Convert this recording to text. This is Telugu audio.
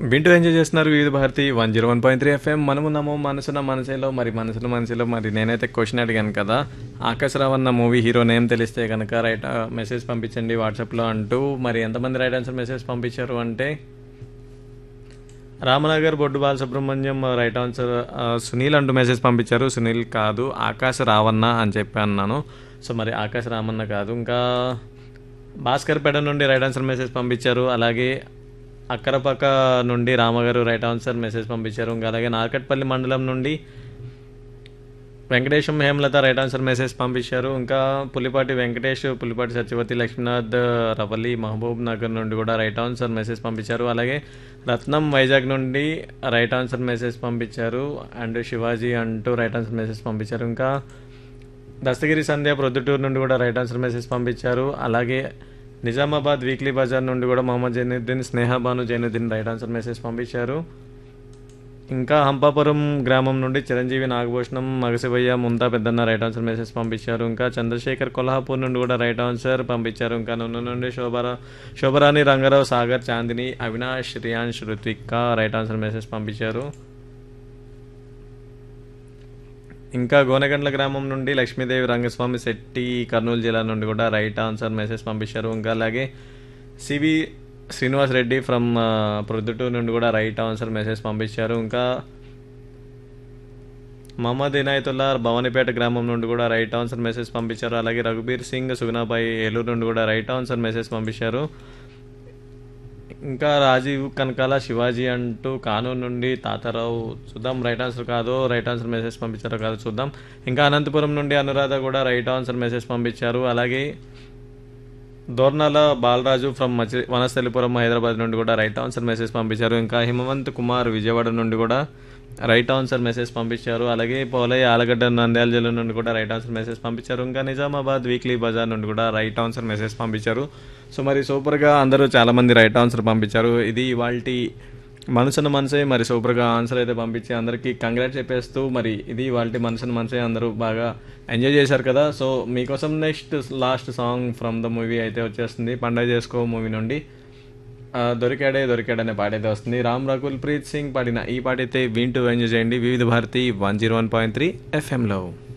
వింటూ ఎంజాయ్ చేస్తున్నారు Vividh Bharati one zero one point three FM మనమున్నాము మనసున మనసులో మరి మనసులో మనసులో మరి నేనైతే క్వశ్చన్ అడిగాను కదా ఆకాశ రావన్న మూవీ హీరో నేమ్ తెలిస్తే కనుక రైట్ మెసేజ్ పంపించండి వాట్సాప్లో అంటూ మరి ఎంతమంది రైట్ ఆన్సర్ మెసేజ్ పంపించారు అంటే రామనగర్ బొడ్డు బాలసుబ్రహ్మణ్యం రైట్ ఆన్సర్ ఆ, సునీల్ అంటూ మెసేజ్ పంపించారు సునీల్ కాదు ఆకాశ రావన్న అని చెప్పి అన్నాను సో మరి ఆకాశ రామన్న కాదు ఇంకా భాస్కర్ పేట నుండి రైట్ ఆన్సర్ మెసేజ్ పంపించారు అలాగే అక్కరపక్క నుండి రామగారు రైట్ ఆన్సర్ మెసేజ్ పంపించారు ఇంకా అలాగే నార్కట్పల్లి మండలం నుండి Venkatesham Hemalatha right answer message పంపించారు ఇంకా పులిపాటి వెంకటేష్ పులిపాటి సత్యవతి లక్ష్మీనాథ్ రవలి మహబూబ్ నగర్ నుండి కూడా రైట్ ఆన్సర్ మెసేజ్ పంపించారు అలాగే రత్నం వైజాగ్ నుండి రైట్ ఆన్సర్ మెసేజ్ పంపించారు అండ్ శివాజీ అంటూ రైట్ ఆన్సర్ మెసేజ్ పంపించారు ఇంకా దస్తగిరి సంధ్య ప్రొద్దుటూరు నుండి కూడా రైట్ ఆన్సర్ మెసేజ్ పంపించారు అలాగే నిజామాబాద్ వీక్లీ బజార్ నుండి కూడా Mohammed Zainuddin Snehabanu Zainuddin right answer message పంపించారు ఇంకా హంపాపురం గ్రామం నుండి చిరంజీవి నాగభూషణం మగశివయ్య ముంతా పెద్దన్న రైట్ ఆన్సర్ మెసేజ్ పంపించారు ఇంకా చంద్రశేఖర్ కొల్హాపూర్ నుండి కూడా రైట్ ఆన్సర్ పంపించారు ఇంకా నన్ను నుండి శోభరా Shobharani Rangarao Sagar Chandini Avinash Riyansh Ruthvika right answer message పంపించారు ఇంకా గోనగండ్ల గ్రామం నుండి లక్ష్మీదేవి రంగస్వామి శెట్టి కర్నూలు జిల్లా నుండి కూడా రైట్ ఆన్సర్ మెసేజ్ పంపించారు ఇంకా అలాగే సివి శ్రీనివాస్ రెడ్డి ఫ్రమ్ ప్రొద్దుటూరు నుండి కూడా రైట్ ఆన్సర్ మెసేజ్ పంపించారు ఇంకా మహమ్మద్ ఇనాయతుల్లా భవానీపేట గ్రామం నుండి కూడా రైట్ ఆన్సర్ మెసేజ్ పంపించారు అలాగే రఘుబీర్ సింగ్ సుగుణాబాయి ఏలూరు నుండి కూడా రైట్ ఆన్సర్ మెసేజ్ పంపించారు ఇంకా రాజీవ్ కనకాల శివాజీ అంటూ కానూరు నుండి తాతారావు చూద్దాం రైట్ ఆన్సర్ కాదు రైట్ ఆన్సర్ మెసేజ్ పంపించారో కాదు చూద్దాం ఇంకా అనంతపురం నుండి అనురాధ కూడా రైట్ ఆన్సర్ మెసేజ్ పంపించారు అలాగే దోర్నాల బాలరాజు ఫ్రమ్ మచి వనస్థలిపురం హైదరాబాద్ నుండి కూడా రైట్ ఆన్సర్ మెసేజ్ పంపించారు ఇంకా హిమవంత్ కుమార్ విజయవాడ నుండి కూడా రైట్ ఆన్సర్ మెసేజ్ పంపించారు అలాగే పోలయ్య ఆలగడ్డ నంద్యాల జిల్లా నుండి కూడా రైట్ ఆన్సర్ మెసేజ్ పంపించారు ఇంకా నిజామాబాద్ వీక్లీ బజార్ నుండి కూడా రైట్ ఆన్సర్ మెసేజ్ పంపించారు సో మరి సూపర్గా అందరూ చాలామంది రైట్ ఆన్సర్ పంపించారు ఇది ఇవాళ మనసున మనసే మరి సూపర్గా ఆన్సర్ అయితే పంపించి అందరికీ కంగ్రాట్ చెప్పేస్తూ మరి ఇది వాళ్ళ మనసున మనసే అందరూ బాగా ఎంజాయ్ చేశారు కదా సో మీకోసం next last song from the movie అయితే వచ్చేస్తుంది పండగ చేసుకో మూవీ నుండి ఆ, దొరికాడే దొరికాడనే పాట అయితే వస్తుంది రామ్ రకుల్ ప్రీత్ సింగ్ పాడిన ఈ పాట అయితే వింటూ ఎంజాయ్ చేయండి Vividh Bharati one zero one point three ఎఫ్ఎంలో